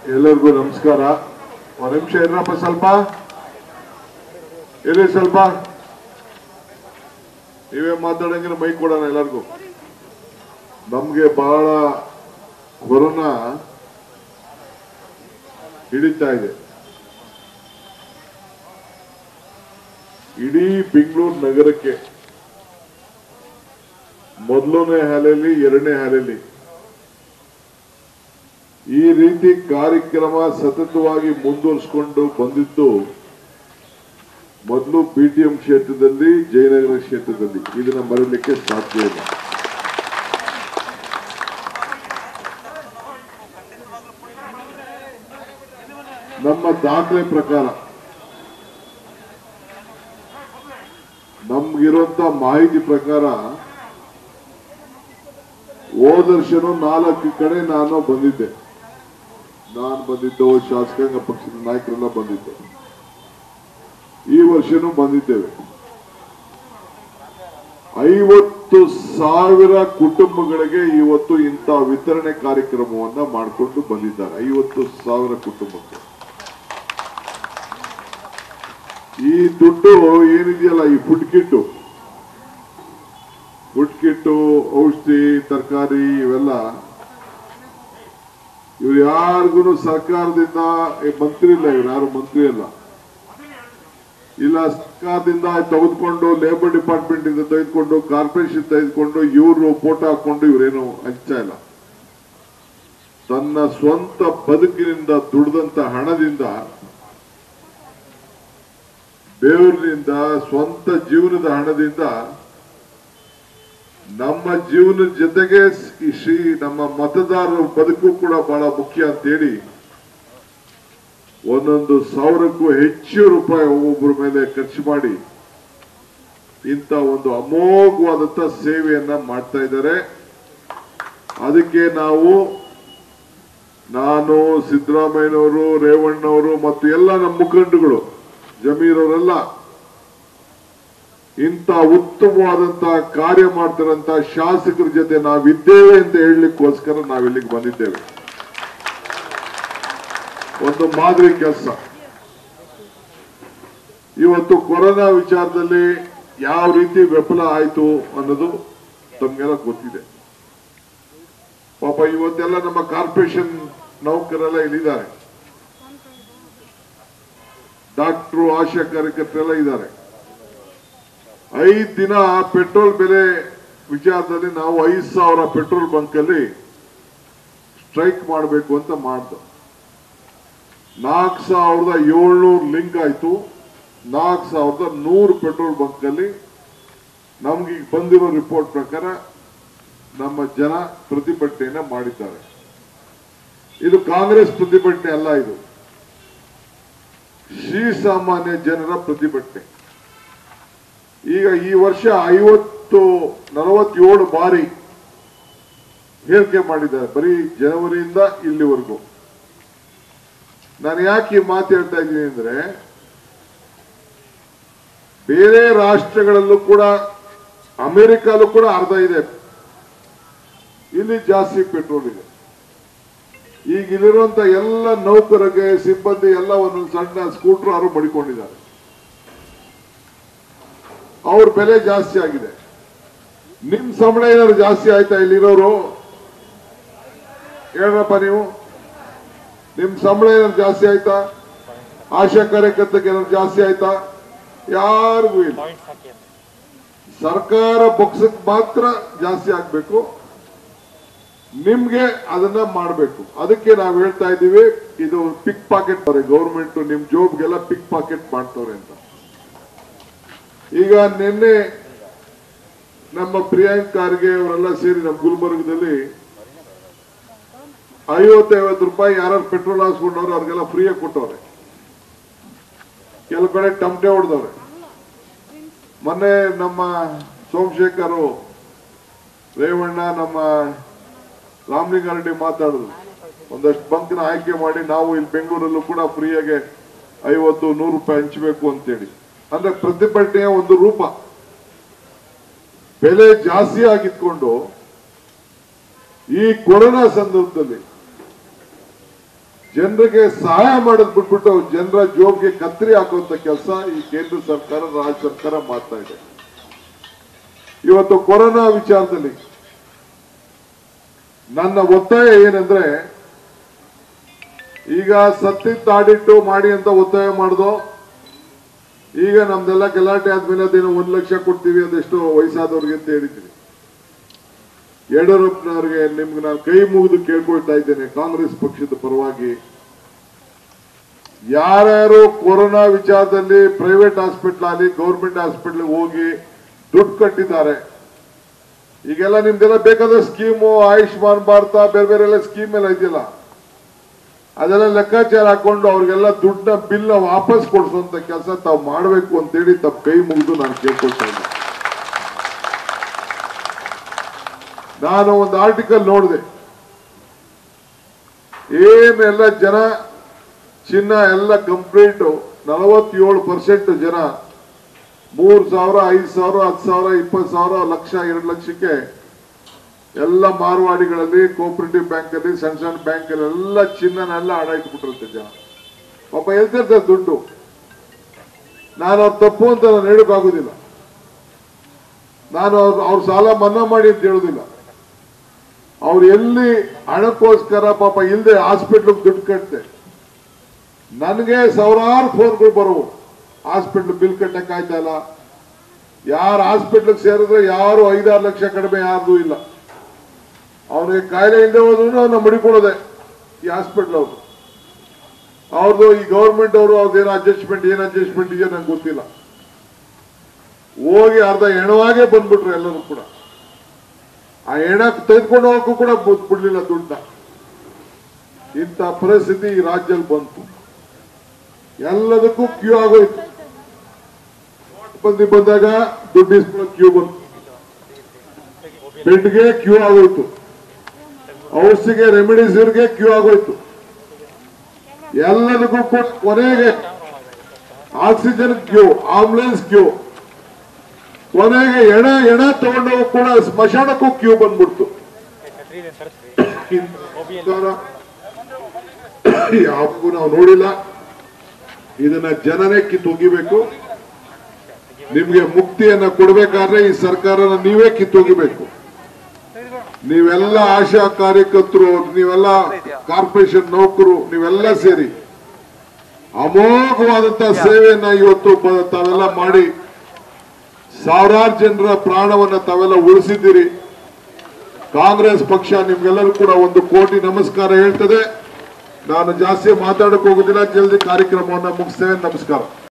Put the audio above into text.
ಎಲ್ಲರಿಗೂ ನಮಸ್ಕಾರ ಒಂದ್ ನಿಮಿಷ ಇರಪ್ಪ ಸ್ವಲ್ಪ ಇರಿ ಸ್ವಲ್ಪ ನೀವೇ ಮಾತಾಡಂಗಿದ್ರೆ ಮೈಕ್ ಕೊಡೋಣ ಎಲ್ಲರಿಗೂ ನಮ್ಗೆ ಬಹಳ ಕೊರೋನಾ ಹಿಡಿತಾ ಇದೆ ಇಡೀ ಬೆಂಗಳೂರು ನಗರಕ್ಕೆ ಮೊದಲನೇ ಹಾಲೆಯಲ್ಲಿ ಎರಡನೇ ಹಾಲೆಯಲ್ಲಿ ಈ ರೀತಿ ಕಾರ್ಯಕ್ರಮ ಸತತವಾಗಿ ಮುಂದುವರಿಸಿಕೊಂಡು ಬಂದಿದ್ದು ಮೊದಲು ಬಿಟಿಎಂ ಕ್ಷೇತ್ರದಲ್ಲಿ ಜಯನಗರ ಕ್ಷೇತ್ರದಲ್ಲಿ ಇದನ್ನ ಮರೀಲಿಕ್ಕೆ ಸಾಧ್ಯ ಇಲ್ಲ ನಮ್ಮ ದಾಖಲೆ ಪ್ರಕಾರ ನಮ್ಗಿರುವಂತ ಮಾಹಿತಿ ಪ್ರಕಾರ ಹೋದ ವರ್ಷನೂ ನಾಲ್ಕು ಕಡೆ ನಾನು ಬಂದಿದ್ದೆ ನಾನು ಬಂದಿದ್ದು ಶಾಸಕಾಂಗ ಪಕ್ಷದ ನಾಯಕರೆಲ್ಲ ಬಂದಿದ್ದೆ ಈ ವರ್ಷನೂ ಬಂದಿದ್ದೇವೆ ಐವತ್ತು ಸಾವಿರ ಕುಟುಂಬಗಳಿಗೆ ಇವತ್ತು ಇಂಥ ವಿತರಣೆ ಕಾರ್ಯಕ್ರಮವನ್ನ ಮಾಡಿಕೊಂಡು ಬಂದಿದ್ದಾರೆ ಐವತ್ತು ಸಾವಿರ ಕುಟುಂಬಕ್ಕೆ ಈ ದುಡ್ಡು ಏನಿದೆಯಲ್ಲ ಈ ಫುಡ್ ಕಿಟ್ಟು ಫುಡ್ ಕಿಟ್ಟು ಔಷಧಿ ತರಕಾರಿ ಇವೆಲ್ಲ ಇವ್ರು ಯಾರಿಗೂ ಸರ್ಕಾರದಿಂದ ಏ, ಮಂತ್ರಿ ಇಲ್ಲ ಇವ್ರು ಯಾರು ಮಂತ್ರಿ ಅಲ್ಲ ಇಲ್ಲ ಸರ್ಕಾರದಿಂದ ತೆಗೆದುಕೊಂಡು ಲೇಬರ್ ಡಿಪಾರ್ಟ್ಮೆಂಟ್ ಇಂದ ತೆಗೆದುಕೊಂಡು ಕಾರ್ಪೊರೇಷನ್ ತೆಗೆದುಕೊಂಡು ಇವರು ಫೋಟೋ ಹಾಕೊಂಡು ಇವರೇನು ಹಂಚ್ತಾ ಇಲ್ಲ ತನ್ನ ಸ್ವಂತ ಬದುಕಿನಿಂದ ದುಡಿದಂತ ಹಣದಿಂದ ಬೇವರಿನಿಂದ ಸ್ವಂತ ಜೀವನದ ಹಣದಿಂದ ನಮ್ಮ ಜೀವನದ ಜೊತೆಗೆ ಈ ಶ್ರೀ ನಮ್ಮ ಮತದಾರರ ಬದುಕು ಕೂಡ ಬಹಳ ಮುಖ್ಯ ಅಂತೇಳಿ ಒಂದೊಂದು ಸಾವಿರಕ್ಕೂ ಹೆಚ್ಚು ರೂಪಾಯಿ ಒಬ್ಬೊಬ್ಬರ ಮೇಲೆ ಖರ್ಚು ಮಾಡಿ ಇಂಥ ಒಂದು ಅಮೋಘವಾದಂತ ಸೇವೆಯನ್ನ ಮಾಡ್ತಾ ಇದ್ದಾರೆ ಅದಕ್ಕೆ ನಾವು ನಾನು ಸಿದ್ದರಾಮಯ್ಯನವರು ರೇವಣ್ಣವರು ಮತ್ತು ಎಲ್ಲ ನಮ್ಮ ಮುಖಂಡಗಳು ಜಮೀರವರೆಲ್ಲ ಇಂಥ ಉತ್ತಮವಾದಂತಹ ಕಾರ್ಯ ಮಾಡ್ತಿರಂತ ಶಾಸಕರ ಜೊತೆ ನಾವಿದ್ದೇವೆ ಅಂತ ಹೇಳಲಿಕ್ಕೋಸ್ಕರ ನಾವಿಲ್ಲಿಗೆ ಬಂದಿದ್ದೇವೆ ಒಂದು ಮಾದರಿ ಕೆಲಸ ಇವತ್ತು ಕೊರೋನಾ ವಿಚಾರದಲ್ಲಿ ಯಾವ ರೀತಿ ವಿಫಲ ಆಯ್ತು ಅನ್ನೋದು ತಮ್ಗೆಲ್ಲ ಗೊತ್ತಿದೆ ಪಾಪ ಇವತ್ತೆಲ್ಲ ನಮ್ಮ ಕಾರ್ಪೊರೇಷನ್ ನೌಕರೆಲ್ಲ ಇಲ್ಲಿದ್ದಾರೆ ಡಾಕ್ಟ್ರು ಆಶಾ ಕಾರ್ಯಕರ್ತರೆಲ್ಲ ಇದ್ದಾರೆ ಐದ್ ದಿನ ಪೆಟ್ರೋಲ್ ಬೆಲೆ ವಿಚಾರದಲ್ಲಿ ನಾವು ಐದ್ ಸಾವಿರ ಪೆಟ್ರೋಲ್ ಬಂಕ್ ಅಲ್ಲಿ ಸ್ಟ್ರೈಕ್ ಮಾಡಬೇಕು ಅಂತ ಮಾಡ್ದು ನಾಲ್ಕು ಸಾವಿರದ ಏಳ್ನೂರು ಲಿಂಕ್ ಆಯ್ತು ನಾಲ್ಕು ಸಾವಿರದ ನೂರು ಪೆಟ್ರೋಲ್ ಬಂಕ್ ಅಲ್ಲಿ ನಮ್ಗೆ ಈಗ ಬಂದಿರೋ ರಿಪೋರ್ಟ್ ಪ್ರಕಾರ ನಮ್ಮ ಜನ ಪ್ರತಿಭಟನೆಯನ್ನ ಮಾಡಿದ್ದಾರೆ ಇದು ಕಾಂಗ್ರೆಸ್ ಪ್ರತಿಭಟನೆ ಅಲ್ಲ ಇದು ಶ್ರೀಸಾಮಾನ್ಯ ಜನರ ಪ್ರತಿಭಟನೆ ಈಗ ಈ ವರ್ಷ ಐವತ್ತು ನಲವತ್ತೇಳು ಬಾರಿ ಹೇಳಿಕೆ ಮಾಡಿದ್ದಾರೆ ಬರೀ ಜನವರಿಯಿಂದ ಇಲ್ಲಿವರೆಗೂ ನಾನು ಯಾಕೆ ಈ ಮಾತು ಹೇಳ್ತಾ ಇದ್ದೀನಿ ಅಂದ್ರೆ ಬೇರೆ ರಾಷ್ಟ್ರಗಳಲ್ಲೂ ಕೂಡ ಅಮೆರಿಕಲ್ಲೂ ಕೂಡ ಅರ್ಧ ಇದೆ ಇಲ್ಲಿ ಜಾಸ್ತಿ ಪೆಟ್ರೋಲ್ ಇದೆ ಈಗ ಇಲ್ಲಿರುವಂತ ಎಲ್ಲ ನೌಕರರಿಗೆ ಸಿಬ್ಬಂದಿ ಎಲ್ಲ ಒಂದೊಂದು ಸಣ್ಣ ಸ್ಕೂಟರ್ ಅವರು ಮಡಿಕೊಂಡಿದ್ದಾರೆ ಅವ್ರ ಬೆಲೆ ಜಾಸ್ತಿ ಆಗಿದೆ ನಿಮ್ ಸಂಬಳ ಏನಾದ್ರು ಜಾಸ್ತಿ ಆಯ್ತಾ ಇಲ್ಲಿರೋರು ಹೇಳ್ರಪ್ಪ ನೀವು ನಿಮ್ ಸಂಬಳ ಏನಾದ್ರು ಜಾಸ್ತಿ ಆಯ್ತಾ ಆಶಾ ಕಾರ್ಯಕರ್ತಕ್ಕೆ ಏನಾದ್ರು ಜಾಸ್ತಿ ಆಯ್ತಾ ಯಾರಿಗೂ ಇಲ್ಲ ಸರ್ಕಾರ ಬೊಕ್ಸಕ್ ಮಾತ್ರ ಜಾಸ್ತಿ ಆಗ್ಬೇಕು ನಿಮ್ಗೆ ಅದನ್ನ ಮಾಡಬೇಕು ಅದಕ್ಕೆ ನಾವು ಹೇಳ್ತಾ ಇದ್ದೀವಿ ಇದು ಪಿಕ್ ಪಾಕೆಟ್ ಗೌರ್ಮೆಂಟ್ ನಿಮ್ ಜೋಬ್ಗೆಲ್ಲ ಪಿಕ್ ಪಾಕೆಟ್ ಮಾಡ್ತವ್ರೆ ಅಂತ ಈಗ ನಿನ್ನೆ ನಮ್ಮ ಪ್ರಿಯಾಂಕ್ ಖಾರ್ಗೆ ಅವರೆಲ್ಲ ಸೇರಿ ನಮ್ಮ ಗುಲ್ಬರ್ಗದಲ್ಲಿ ಐವತ್ತೈವತ್ತು ರೂಪಾಯಿ ಯಾರು ಪೆಟ್ರೋಲ್ ಹಾಕ್ಸ್ಕೊಂಡವ್ರು ಅವ್ರಿಗೆಲ್ಲ ಫ್ರೀಯಾಗಿ ಕೊಟ್ಟವ್ರೆ ಕೆಲವು ಕಡೆ ಟಮಟೆ ಹೊಡೆದವ್ರೆ ಮೊನ್ನೆ ನಮ್ಮ ಸೋಮಶೇಖರ್ ರೇವಣ್ಣ ನಮ್ಮ ರಾಮಲಿಂಗಾರೆಡ್ಡಿ ಮಾತಾಡಿದ್ರು ಒಂದಷ್ಟು ಬಂಕ್ನ ಆಯ್ಕೆ ಮಾಡಿ ನಾವು ಇಲ್ಲಿ ಬೆಂಗಳೂರಲ್ಲೂ ಕೂಡ ಫ್ರೀಯಾಗಿ ಐವತ್ತು ನೂರು ರೂಪಾಯಿ ಹಂಚಬೇಕು ಅಂತೇಳಿ ಅಂದ್ರೆ ಪ್ರತಿಭಟನೆಯ ಒಂದು ರೂಪ ಬೆಲೆ ಜಾಸ್ತಿ ಆಗಿದ್ಕೊಂಡು ಈ ಕೊರೋನಾ ಸಂದರ್ಭದಲ್ಲಿ ಜನರಿಗೆ ಸಹಾಯ ಮಾಡೋದ್ ಬಿಟ್ಬಿಟ್ಟು ಜನರ ಜೋಬ್ಗೆ ಕತ್ತರಿ ಹಾಕುವಂತ ಕೆಲಸ ಈ ಕೇಂದ್ರ ಸರ್ಕಾರ ರಾಜ್ಯ ಸರ್ಕಾರ ಮಾಡ್ತಾ ಇದೆ ಇವತ್ತು ಕೊರೋನಾ ವಿಚಾರದಲ್ಲಿ ನನ್ನ ಒತ್ತಾಯ ಏನಂದ್ರೆ ಈಗ ಸತ್ತಿದ್ದ ಆಡಿಟ್ಟು ಮಾಡಿ ಅಂತ ಒತ್ತಾಯ ಮಾಡ್ದು ಈಗ ನಮ್ದೆಲ್ಲ ಗಲಾಟೆ ಆದ್ಮೇಲೆ ಅದೇನೋ ಒಂದ್ ಲಕ್ಷ ಕೊಡ್ತೀವಿ ಅದೆಷ್ಟು ವಯಸ್ಸಾದವ್ರಿಗೆ ಅಂತ ಹೇಳಿದ್ವಿ ಯಡಿಯೂರಪ್ಪನವ್ರಿಗೆ ನಿಮ್ಗೆ ನಾನು ಕೈ ಮುಗಿದು ಕೇಳ್ಕೊಳ್ತಾ ಇದ್ದೇನೆ ಕಾಂಗ್ರೆಸ್ ಪಕ್ಷದ ಪರವಾಗಿ ಯಾರ್ಯಾರು ಕೊರೋನಾ ವಿಚಾರದಲ್ಲಿ ಪ್ರೈವೇಟ್ ಹಾಸ್ಪಿಟಲ್ ಆಗಲಿ ಗೌರ್ಮೆಂಟ್ ಹಾಸ್ಪಿಟಲ್ ಹೋಗಿ ದುಡ್ಡು ಕಟ್ಟಿದ್ದಾರೆ ಈಗೆಲ್ಲ ನಿಮ್ದೆಲ್ಲ ಬೇಕಾದ ಸ್ಕೀಮು ಆಯುಷ್ಮಾನ್ ಭಾರತ ಬೇರೆ ಬೇರೆ ಎಲ್ಲ ಸ್ಕೀಮ್ ಎಲ್ಲ ಇದೆಯಲ್ಲ ಅದೆಲ್ಲ ಲೆಕ್ಕಾಚಾರ ಹಾಕೊಂಡು ಅವ್ರಿಗೆಲ್ಲ ದುಡ್ಡನ್ನ ಬಿಲ್ ವಾಪಸ್ ಕೊಡಿಸುವಂತ ಕೆಲಸ ತಾವು ಮಾಡಬೇಕು ಅಂತೇಳಿ ತಮ್ಮ ಕೈ ಮುಗಿದು ನಾನು ಕೇಳ್ಕೊಳ್ತಾ ಇದ್ದೆ ನಾನು ಒಂದು ಆರ್ಟಿಕಲ್ ನೋಡಿದೆ ಏನೆಲ್ಲ ಜನ ಚಿನ್ನ ಎಲ್ಲ ಕಂಪ್ಲೀಟ್ ನಲವತ್ತೇಳು ಪರ್ಸೆಂಟ್ ಜನ ಮೂರ್ ಸಾವಿರ ಐದು ಸಾವಿರ ಹತ್ತು ಸಾವಿರ ಇಪ್ಪತ್ತು ಸಾವಿರ ಲಕ್ಷ ಎರಡು ಲಕ್ಷಕ್ಕೆ ಎಲ್ಲ ಮಾರ್ವಾಡಿಗಳಲ್ಲಿ ಕೋಪರೇಟಿವ್ ಬ್ಯಾಂಕ್ ಅಲ್ಲಿ ಸಣ್ಣ ಸಣ್ಣ ಬ್ಯಾಂಕ್ ಅಲ್ಲಿ ಎಲ್ಲ ಚಿನ್ನನೆಲ್ಲ ಹಣ ಇಟ್ಬಿಟ್ಟಿರುತ್ತೆ ಜನ ಪಾಪ ಎಲ್ತಿರ್ತಾರೆ ದುಡ್ಡು ನಾನು ಅವ್ರ ತಪ್ಪು ಅಂತ ನಾನು ಹೇಳೋಕ್ಕಾಗೋದಿಲ್ಲ ನಾನು ಅವ್ರ ಅವ್ರ ಸಾಲ ಮನ್ನಾ ಮಾಡಿ ಅಂತ ಹೇಳೋದಿಲ್ಲ ಅವ್ರು ಎಲ್ಲಿ ಹಣಕ್ಕೋಸ್ಕರ ಪಾಪ ಇಲ್ಲದೆ ಹಾಸ್ಪಿಟ್ಲಿಗೆ ದುಡ್ಡು ಕಟ್ತೆ ನನಗೆ ಸಾವಿರಾರು ಫೋನ್ಗಳು ಬರೋವು ಹಾಸ್ಪಿಟ್ಲ್ ಬಿಲ್ ಕಟ್ಟಕ್ ಆಯ್ತಾ ಇಲ್ಲ ಯಾರು ಹಾಸ್ಪಿಟ್ಲಿಗೆ ಸೇರಿದ್ರೆ ಯಾರು ಐದಾರು ಲಕ್ಷ ಕಡಿಮೆ ಯಾರ್ದು ಇಲ್ಲ ಅವನಿಗೆ ಕಾಯಿಲೆ ಇಲ್ಲದೆ ಹೋದ್ರು ಅವ್ನ ಮಡಿಕೊಳ್ಳೋದೆ ಈ ಹಾಸ್ಪಿಟ್ಲ್ ಅವರು ಅವ್ರದ್ದು ಈ ಗೌರ್ಮೆಂಟ್ ಅವರು ಅವ್ರದ್ದೇನು ಅಡ್ಜಸ್ಟ್ಮೆಂಟ್ ಏನ್ ಅಡ್ಜಸ್ಟ್ಮೆಂಟ್ ಇದೆಯೋ ನಂಗೆ ಗೊತ್ತಿಲ್ಲ ಹೋಗಿ ಅರ್ಧ ಹೆಣವಾಗೇ ಬಂದ್ಬಿಟ್ರು ಎಲ್ಲರೂ ಕೂಡ ಆ ಹೆಣ ತೆಗೆದುಕೊಂಡು ಹೋಗಕ್ಕೂ ಕೂಡ ಬು- ಬಿಡ್ಲಿಲ್ಲ ದುಡ್ಡನ್ನ ಇಂಥ ಪರಿಸ್ಥಿತಿ ಈ ರಾಜ್ಯದಲ್ಲಿ ಬಂತು ಎಲ್ಲದಕ್ಕೂ ಕ್ಯೂ ಆಗೋಯ್ತು ಬಂದಿ ಬಂದಾಗ ದುಡ್ಡು ಇಸ್ಕೊಳ್ಳೋ ಕ್ಯೂ ಬಂತು ಬೆಡ್ಗೆ ಕ್ಯೂ ಆಗೋಯ್ತು ಔಷಧಿಗೆ ರೆಮಿಡಿಸಿವ್ಗೆ ಕ್ಯೂ ಆಗೋಯ್ತು ಎಲ್ಲದಕ್ಕೂ ಕೂಡ ಕೊನೆಗೆ ಆಕ್ಸಿಜನ್ ಕ್ಯೂ ಆಂಬುಲೆನ್ಸ್ ಕ್ಯೂ ಕೊನೆಗೆ ಎಣ ಎಣ ತಗೊಂಡೋಗಿ ಕೂಡ ಸ್ಮಶಾನಕ್ಕೂ ಕ್ಯೂ ಬಂದ್ಬಿಡ್ತು ಯಾವಾಗೂ ನಾವು ನೋಡಿಲ್ಲ ಇದನ್ನ ಜನನೇ ಕಿತ್ತೊಗಿಬೇಕು ನಿಮ್ಗೆ ಮುಕ್ತಿಯನ್ನ ಕೊಡ್ಬೇಕಾದ್ರೆ ಈ ಸರ್ಕಾರನ ನೀವೇ ಕಿತ್ತೊಗಿಬೇಕು ನೀವೆಲ್ಲ ಆಶಾ ಕಾರ್ಯಕರ್ತರು ನೀವೆಲ್ಲ ಕಾರ್ಪೊರೇಷನ್ ನೌಕರು ನೀವೆಲ್ಲ ಸೇರಿ ಅಮೋಘವಾದಂತ ಸೇವೆಯನ್ನ ಇವತ್ತು ಬ- ತಾವೆಲ್ಲ ಮಾಡಿ ಸಾವಿರಾರು ಜನರ ಪ್ರಾಣವನ್ನ ತಾವೆಲ್ಲ ಉಳಿಸಿದ್ದೀರಿ ಕಾಂಗ್ರೆಸ್ ಪಕ್ಷ ನಿಮ್ಗೆಲ್ಲರೂ ಕೂಡ ಒಂದು ಕೋಟಿ ನಮಸ್ಕಾರ ಹೇಳ್ತದೆ ನಾನು ಜಾಸ್ತಿ ಮಾತಾಡಕ್ ಹೋಗುದಿಲ್ಲ ಜಲ್ದಿ ಕಾರ್ಯಕ್ರಮವನ್ನ ಮುಗಿಸ್ತೇವೆ ನಮಸ್ಕಾರ